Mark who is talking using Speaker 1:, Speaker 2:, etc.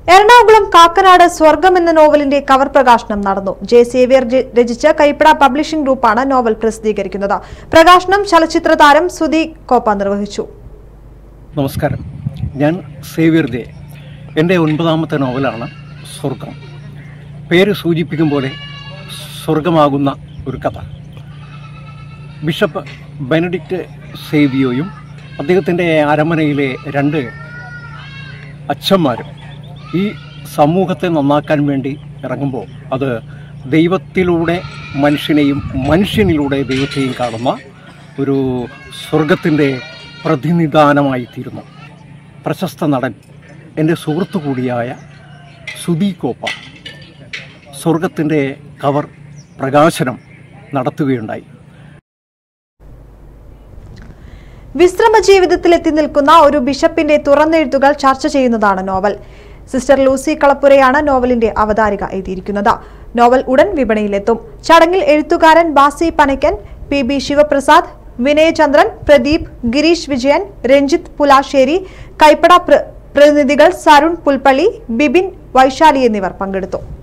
Speaker 1: എറണാകുളം കാക്കനാട് സ്വർഗം എന്ന നോവലിന്റെ കവർ പ്രകാശനം നടന്നു ജെ സേവ്യർ ജെ- രചിച്ച കൈപ്പട പബ്ലിഷിംഗ് ഗ്രൂപ്പാണ് നോവൽ പ്രസിദ്ധീകരിക്കുന്നത് പ്രകാശനം ചലച്ചിത്ര താരം സുധി കോപ്പ നിർവഹിച്ചു
Speaker 2: നമസ്കാരം ഞാൻ സേവ്യർ ജെ എൻ്റെ ഒൻപതാമത്തെ നോവലാണ് സ്വർഗം പേര് സൂചിപ്പിക്കും പോലെ സ്വർഗമാകുന്ന ഒരു കഥ ബിഷപ്പ് ബെനഡിക്റ്റ് സേവിയോയും അദ്ദേഹത്തിൻ്റെ അരമനയിലെ രണ്ട് അച്ഛന്മാരും ഈ സമൂഹത്തെ നന്നാക്കാൻ വേണ്ടി ഇറങ്ങുമ്പോൾ അത് ദൈവത്തിലൂടെ മനുഷ്യനെയും മനുഷ്യനിലൂടെ ദൈവത്തെയും കാണുന്ന ഒരു സ്വർഗത്തിൻ്റെ പ്രതിനിധാനമായി തീരുന്നു പ്രശസ്ത നടൻ എൻ്റെ സുഹൃത്തു കൂടിയായ സുധി കോപ്പ സ്വർഗത്തിൻ്റെ കവർ പ്രകാശനം നടത്തുകയുണ്ടായി
Speaker 1: വിശ്രമ ജീവിതത്തിൽ എത്തി നിൽക്കുന്ന ഒരു ബിഷപ്പിന്റെ തുറന്നെഴുത്തുകൾ ചർച്ച ചെയ്യുന്നതാണ് നോവൽ സിസ്റ്റർ ലൂസി കളപ്പുരയാണ് നോവലിന്റെ അവതാരിക എഴുതിയിരിക്കുന്നത് നോവൽ ഉടൻ വിപണിയിലെത്തും ചടങ്ങിൽ എഴുത്തുകാരൻ ബാസി പനക്കൻ പി ബി ശിവപ്രസാദ് വിനയചന്ദ്രൻ പ്രദീപ് ഗിരീഷ് വിജയൻ രഞ്ജിത്ത് പുലാശ്ശേരി കൈപ്പട പ്ര- പ്രതിനിധികൾ സരുൺ പുൽപ്പള്ളി ബിബിൻ വൈശാലി എന്നിവർ പങ്കെടുത്തു